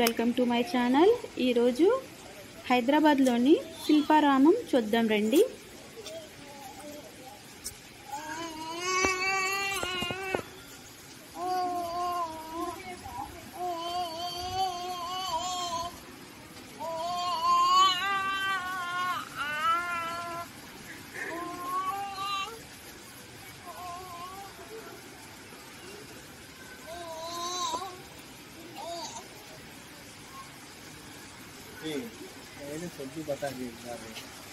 Welcome to my channel ఈరోజు హైదరాబాద్లోని శిల్పారామం చూద్దాం రండి मैंने सब्जी बता दी एक बार में।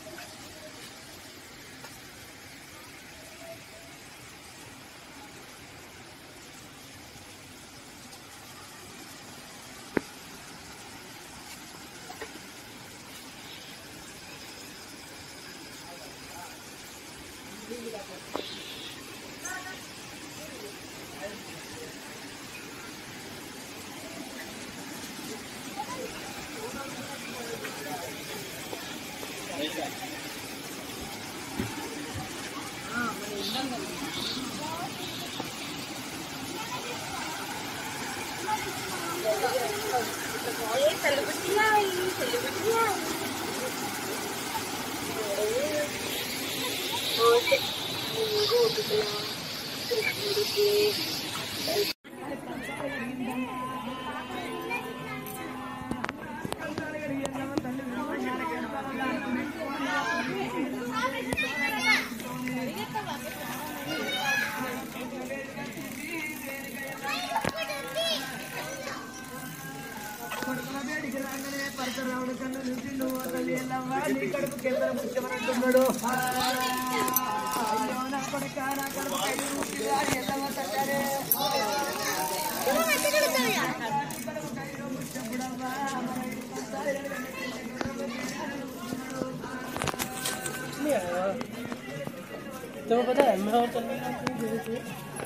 तो पता है मैं और चलने का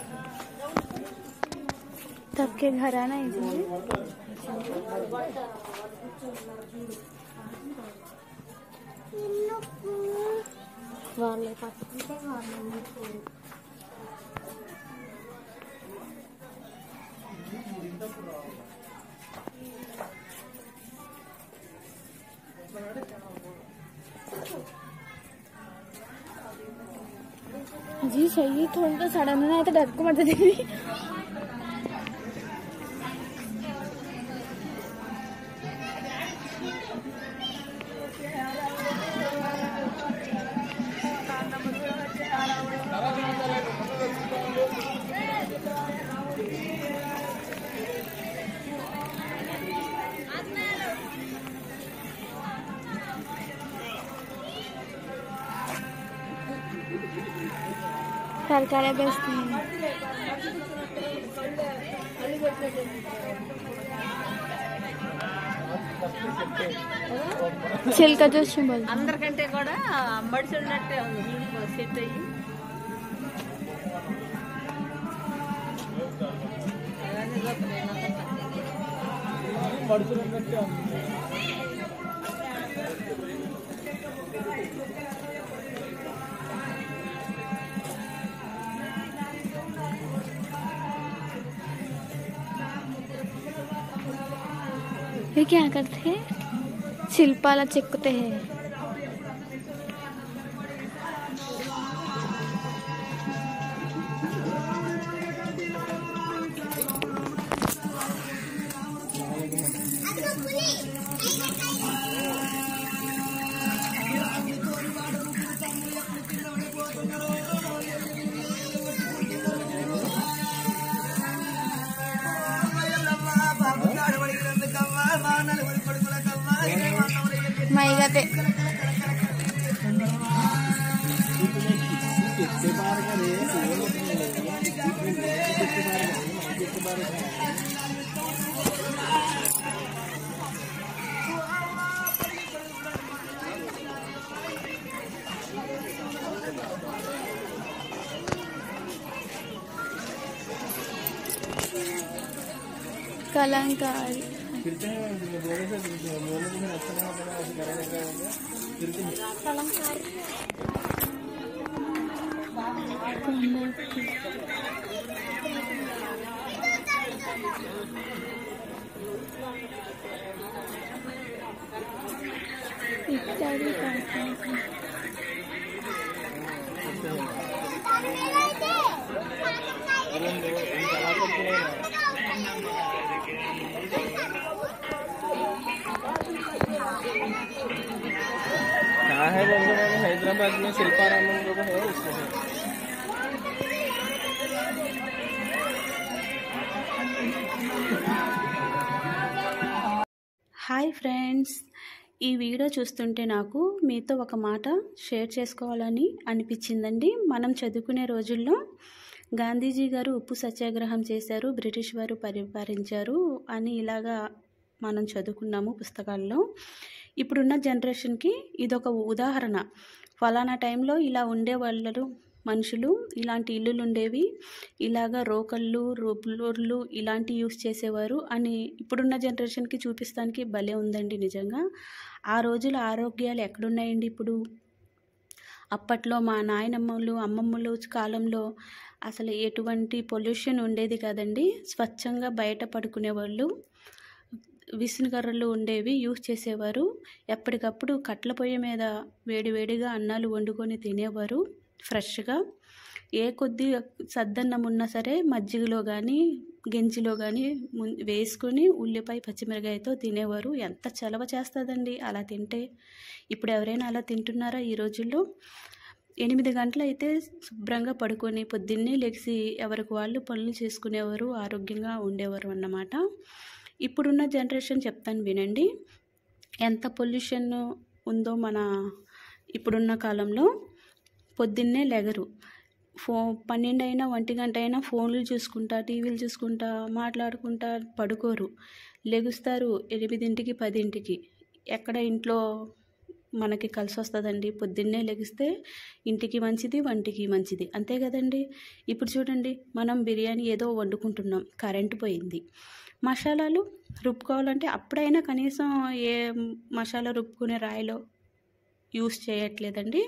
तब के घर आना इसीलिए వాళ్ళే పట్టుకుంటే వాళ్ళని जी सही है थोड़ा तो सड़न ना है तो डर को मत देगी सरकारें बेचती हैं చిల్క చూసి బోల్ అందరికంటే కూడా మడిసి ఉన్నట్టే ఉంది చూడు సెట్ అయ్యి అలానే లోపల ఏమన్నా పడుతున్నట్టే ఉంది ये क्या करते हैं शिल्पाला చెక్కుతే हैं మైగతే कलंकारी फिरते हैं बोले से बोले से फिर अच्छा लगा बना ऐसे करने का हो गया फिरते हैं సారీ రెండు ఇంకా అలా కొడుతున్నాయి कहाँ है बोलते मैंने हैदराबाद में शिल्पारामन जो है उसमें है హాయ్ ఫ్రెండ్స్ ఈ వీడియో చూస్తుంటే నాకు మీతో ఒక మాట షేర్ చేసుకోవాలని అనిపించిందండి మనం చదువుకునే రోజుల్లో గాంధీజీ గారు ఉప్పు సత్యాగ్రహం చేశారు బ్రిటిష్ వారు పరిపాలించారు అని ఇలాగా మనం చదువుకున్నాము పుస్తకాల్లో ఇప్పుడున్న జనరేషన్కి ఇదొక ఉదాహరణ ఫలానా టైంలో ఇలా ఉండేవాళ్ళు మనుషులు ఇలాంటి ఇల్లులు ఉండేవి ఇలాగా రోకళ్ళు రోపులూర్లు ఇలాంటి యూస్ చేసేవారు అని ఇప్పుడున్న జనరేషన్కి చూపిస్తానికి భలే ఉందండి నిజంగా ఆ రోజుల ఆరోగ్యాలు ఎక్కడున్నాయండి ఇప్పుడు అప్పట్లో మా నాయనమ్మలు అమ్మమ్మలు కాలంలో అసలు ఎటువంటి పొల్యూషన్ ఉండేది కదండి స్వచ్ఛంగా బయట పడుకునేవాళ్ళు విసునకర్రలు ఉండేవి యూస్ చేసేవారు ఎప్పటికప్పుడు కట్ల పొయ్యి మీద వేడివేడిగా అన్నాలు వండుకొని తినేవారు ఫ్రెష్గా ఏ కొద్ది సద్దన్నం ఉన్నా సరే మజ్జిగలో కానీ గెంజిలో కానీ వేసుకొని ఉల్లిపాయ పచ్చిమిరకాయతో తినేవారు ఎంత చలవ చేస్తుందండి అలా తింటే ఇప్పుడు ఎవరైనా అలా తింటున్నారా ఈ రోజుల్లో ఎనిమిది గంటలు అయితే శుభ్రంగా పడుకొని పొద్దున్నే లెగిసి ఎవరికి వాళ్ళు పనులు చేసుకునేవారు ఆరోగ్యంగా ఉండేవారు అన్నమాట ఇప్పుడున్న జనరేషన్ చెప్తాను వినండి ఎంత పొల్యూషన్ ఉందో మన ఇప్పుడున్న కాలంలో పొద్దున్నే లెగరు ఫో పన్నెండు అయినా ఒంటి గంట అయినా ఫోన్లు చూసుకుంటా టీవీలు చూసుకుంటా మాట్లాడుకుంటా పడుకోరు లెగుస్తారు ఎనిమిదింటికి పదింటికి ఎక్కడ ఇంట్లో మనకి కలిసి వస్తుందండి పొద్దున్నే లెగిస్తే ఇంటికి మంచిది వంటికి మంచిది అంతే కదండి ఇప్పుడు చూడండి మనం బిర్యానీ ఏదో వండుకుంటున్నాం కరెంటు పోయింది మసాలాలు రుబ్బుకోవాలంటే అప్పుడైనా కనీసం ఏ మసాలా రుబ్బుకునే రాయిలో యూస్ చేయట్లేదండి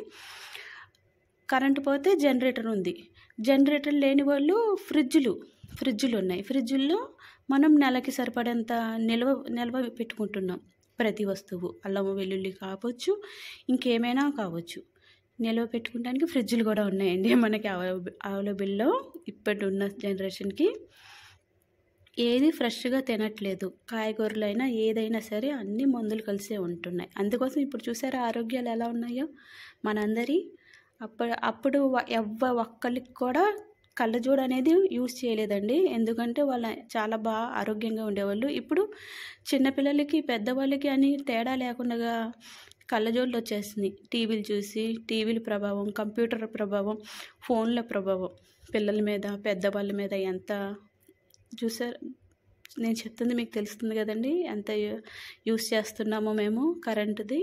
కరెంటు పోతే జనరేటర్ ఉంది జనరేటర్ లేని వాళ్ళు ఫ్రిడ్జ్లు ఫ్రిడ్జ్లు ఉన్నాయి ఫ్రిడ్జుల్లో మనం నెలకి సరిపడేంత నిల్వ నిల్వ పెట్టుకుంటున్నాం ప్రతి వస్తువు అల్లం వెల్లుల్లి కావచ్చు ఇంకేమైనా కావచ్చు నిల్వ పెట్టుకోవడానికి ఫ్రిడ్జ్లు కూడా ఉన్నాయండి మనకి అవైలబుల్ అవైలబుల్లో ఇప్పటి ఉన్న జనరేషన్కి ఏది ఫ్రెష్గా తినట్లేదు కాయగూరలైనా ఏదైనా సరే అన్ని మందులు కలిసే ఉంటున్నాయి అందుకోసం ఇప్పుడు చూసారా ఆరోగ్యాలు ఎలా ఉన్నాయో మనందరి అప్పుడు అప్పుడు వ- ఎవ్వ ఒక్కరికి కూడా కళ్ళజోడు అనేది యూజ్ చేయలేదండి ఎందుకంటే వాళ్ళ చాలా బాగా ఆరోగ్యంగా ఉండేవాళ్ళు ఇప్పుడు చిన్నపిల్లలకి పెద్దవాళ్ళకి అని తేడా లేకుండా కళ్ళజోళ్ళు వచ్చేసింది టీవీలు చూసి టీవీల ప్రభావం కంప్యూటర్ ప్రభావం ఫోన్ల ప్రభావం పిల్లల మీద పెద్దవాళ్ళ మీద ఎంత చూసారు నేను చెప్తుంది మీకు తెలుస్తుంది కదండి ఎంత యూ- యూస్ చేస్తున్నామో మేము కరెంటుది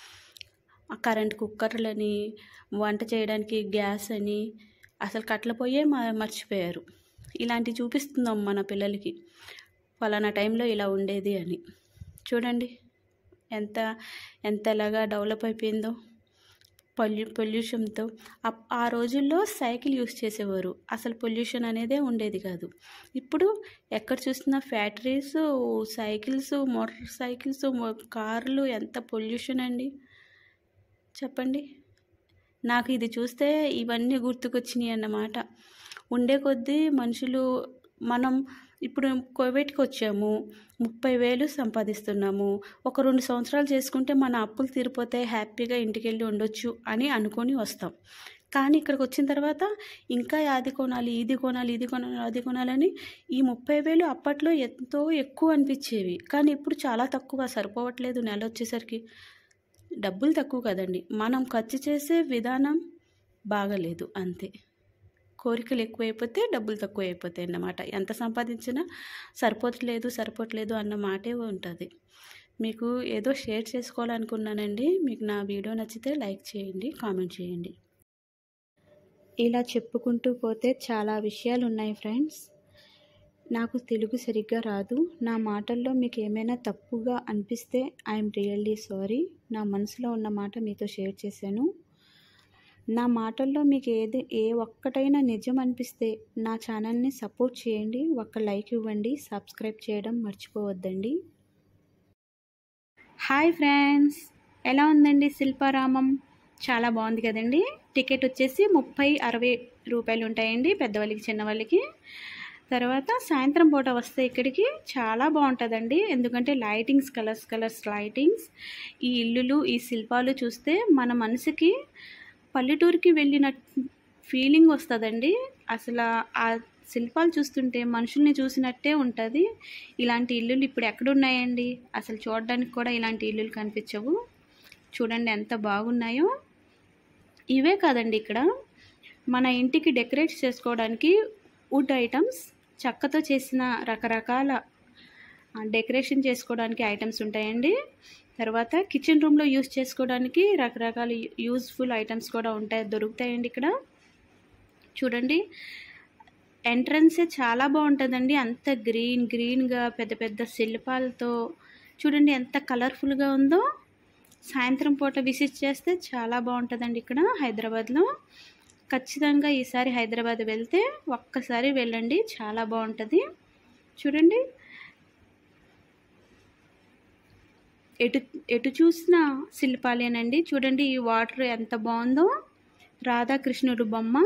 ఆ కరెంట్ కుక్కర్లని వంట చేయడానికి గ్యాస్ అని అసలు కట్ల పొయ్యే మ- మర్చిపోయారు ఇలాంటివి చూపిస్తున్నాం మన పిల్లలకి ఫలానా టైంలో ఇలా ఉండేది అని చూడండి ఎంత ఎంత ఎలాగా డెవలప్ అయిపోయిందో పొల్యూ పొల్యూషన్తో అప్- ఆ రోజుల్లో సైకిల్ యూస్ చేసేవారు అసలు పొల్యూషన్ అనేదే ఉండేది కాదు ఇప్పుడు ఎక్కడ చూసినా ఫ్యాక్టరీస్ సైకిల్స్ మోటార్ సైకిల్స్ మో- కార్లు ఎంత పొల్యూషన్ అండి చెప్పండి నాకు ఇది చూస్తే ఇవన్నీ గుర్తుకొచ్చినాయి అన్నమాట ఉండే కొద్దీ మనుషులు మనం ఇప్పుడు కోవిడ్కి వచ్చాము ముప్పై వేలు సంపాదిస్తున్నాము ఒక రెండు సంవత్సరాలు చేసుకుంటే మన అప్పులు తీరిపోతే హ్యాపీగా ఇంటికి వెళ్ళి ఉండొచ్చు అని అనుకొని వస్తాం కానీ ఇక్కడికి వచ్చిన తర్వాత ఇంకా అది కొనాలి ఇది కొనాలి ఇది కొనాలి అది కొనాలని ఈ ముప్పై వేలు అప్పట్లో ఎంతో ఎక్కువ అనిపించేవి కానీ ఇప్పుడు చాలా తక్కువ సరిపోవట్లేదు నెల వచ్చేసరికి డబ్బులు తక్కువ కదండి మనం ఖర్చు చేసే విధానం బాగలేదు అంతే కోరికలు ఎక్కువైపోతే డబ్బులు తక్కువ అయిపోతాయి అన్నమాట ఎంత సంపాదించినా సరిపోవట్లేదు సరిపోవట్లేదు అన్న మాటే ఉంటుంది మీకు ఏదో షేర్ చేసుకోవాలనుకున్నానండి మీకు నా వీడియో నచ్చితే లైక్ చేయండి కామెంట్ చేయండి ఇలా చెప్పుకుంటూ పోతే చాలా విషయాలు ఉన్నాయి ఫ్రెండ్స్ నాకు తెలుగు సరిగ్గా రాదు నా మాటల్లో మీకు ఏమైనా తప్పుగా అనిపిస్తే ఐఎమ్ రియల్లీ సారీ నా మనసులో ఉన్న మాట మీతో షేర్ చేశాను నా మాటల్లో మీకు ఏది ఏ ఒక్కటైనా నిజం అనిపిస్తే నా ఛానల్ని సపోర్ట్ చేయండి ఒక్క లైక్ ఇవ్వండి సబ్స్క్రైబ్ చేయడం మర్చిపోవద్దండి హాయ్ ఫ్రెండ్స్ ఎలా ఉందండి శిల్పారామం చాలా బాగుంది కదండి టికెట్ వచ్చేసి ముప్పై అరవై రూపాయలు ఉంటాయండి పెద్దవాళ్ళకి చిన్నవాళ్ళకి తర్వాత సాయంత్రం పూట వస్తే ఇక్కడికి చాలా బాగుంటుందండి ఎందుకంటే లైటింగ్స్ కలర్స్ కలర్స్ లైటింగ్స్ ఈ ఇల్లులు ఈ శిల్పాలు చూస్తే మన మనసుకి పల్లెటూరుకి వెళ్ళిన ఫీలింగ్ వస్తుందండి అసలు ఆ శిల్పాలు చూస్తుంటే మనుషుల్ని చూసినట్టే ఉంటుంది ఇలాంటి ఇల్లులు ఇప్పుడు ఎక్కడున్నాయండి అసలు చూడడానికి కూడా ఇలాంటి ఇల్లులు కనిపించవు చూడండి ఎంత బాగున్నాయో ఇవే కాదండి ఇక్కడ మన ఇంటికి డెకరేట్ చేసుకోవడానికి వుడ్ ఐటమ్స్ చెక్కతో చేసిన రకరకాల ఆ, డెకరేషన్ చేసుకోవడానికి ఐటమ్స్ ఉంటాయండి తర్వాత కిచెన్ రూమ్లో యూస్ చేసుకోవడానికి రకరకాల యూజ్ఫుల్ ఐటమ్స్ కూడా ఉంటాయి దొరుకుతాయండి ఇక్కడ చూడండి ఎంట్రన్సే చాలా బాగుంటుందండి అంత గ్రీన్ గ్రీన్గా పెద్ద పెద్ద శిల్పాలతో చూడండి ఎంత కలర్ఫుల్గా ఉందో సాయంత్రం పూట విజిట్ చేస్తే చాలా బాగుంటుందండి ఇక్కడ హైదరాబాద్లో ఖచ్చితంగా ఈసారి హైదరాబాద్ వెళ్తే ఒక్కసారి వెళ్ళండి చాలా బాగుంటుంది చూడండి ఎటు ఎటు చూసిన శిల్పాలేనండి చూడండి ఈ వాటర్ ఎంత బాగుందో రాధాకృష్ణుడు బొమ్మ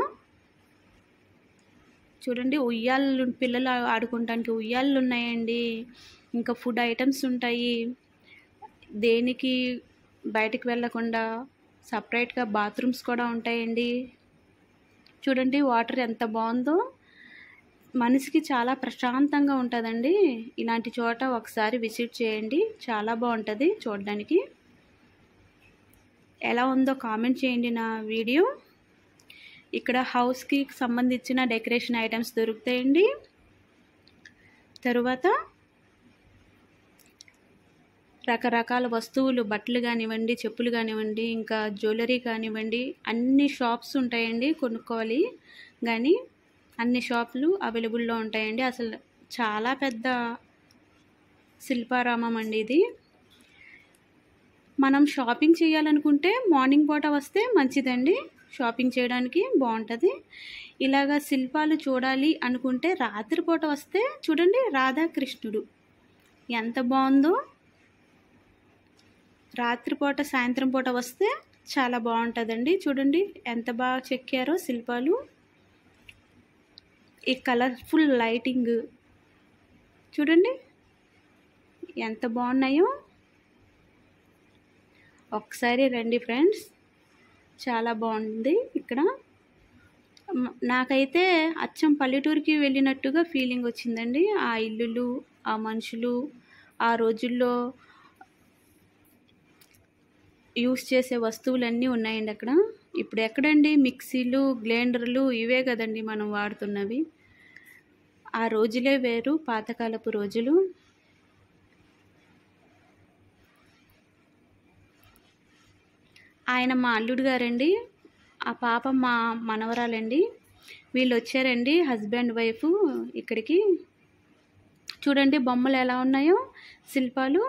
చూడండి ఉయ్యాలు పిల్లలు ఆడుకోవడానికి ఉయ్యాలు ఉన్నాయండి ఇంకా ఫుడ్ ఐటమ్స్ ఉంటాయి దేనికి బయటికి వెళ్ళకుండా సపరేట్గా బాత్రూమ్స్ కూడా ఉంటాయండి చూడండి వాటర్ ఎంత బాగుందో మనసుకి చాలా ప్రశాంతంగా ఉంటుందండి ఇలాంటి చోట ఒకసారి విజిట్ చేయండి చాలా బాగుంటుంది చూడడానికి ఎలా ఉందో కామెంట్ చేయండి నా వీడియో ఇక్కడ హౌస్కి సంబంధించిన డెకరేషన్ ఐటమ్స్ దొరుకుతాయండి తరువాత రకరకాల వస్తువులు బట్టలు కానివ్వండి చెప్పులు కానివ్వండి ఇంకా జ్యువెలరీ కానివ్వండి అన్ని షాప్స్ ఉంటాయండి కొనుక్కోవాలి కానీ అన్ని షాపులు అవైలబుల్లో ఉంటాయండి అసలు చాలా పెద్ద శిల్పారామం అండి ఇది మనం షాపింగ్ చేయాలనుకుంటే మార్నింగ్ పూట వస్తే మంచిదండి షాపింగ్ చేయడానికి బాగుంటుంది ఇలాగా శిల్పాలు చూడాలి అనుకుంటే రాత్రిపూట వస్తే చూడండి రాధాకృష్ణుడు ఎంత బాగుందో రాత్రిపూట సాయంత్రం పూట వస్తే చాలా బాగుంటుందండి చూడండి ఎంత బాగా చెక్కారో శిల్పాలు ఈ కలర్ఫుల్ లైటింగ్ చూడండి ఎంత బాగున్నాయో ఒకసారి రండి ఫ్రెండ్స్ చాలా బాగుంది ఇక్కడ మ- నాకైతే అచ్చం పల్లెటూరుకి వెళ్ళినట్టుగా ఫీలింగ్ వచ్చిందండి ఆ ఇల్లులు ఆ మనుషులు ఆ రోజుల్లో యూస్ చేసే వస్తువులన్నీ ఉన్నాయండి అక్కడ ఇప్పుడు ఎక్కడండి మిక్సీలు గ్రైండర్లు ఇవే కదండి మనం వాడుతున్నవి ఆ రోజులే వేరు పాతకాలపు రోజులు ఆయన మా అల్లుడు గారండి ఆ పాప మా మనవరాలండి వీళ్ళు వచ్చారండి హస్బెండ్ వైఫ్ ఇక్కడికి చూడండి బొమ్మలు ఎలా ఉన్నాయో శిల్పాలు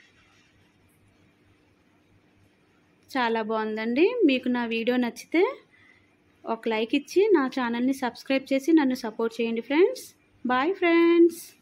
చాలా బాగుందండి మీకు నా వీడియో నచ్చితే ఒక లైక్ ఇచ్చి నా ఛానల్ని సబ్స్క్రైబ్ చేసి నన్ను సపోర్ట్ చేయండి ఫ్రెండ్స్ బాయ్ ఫ్రెండ్స్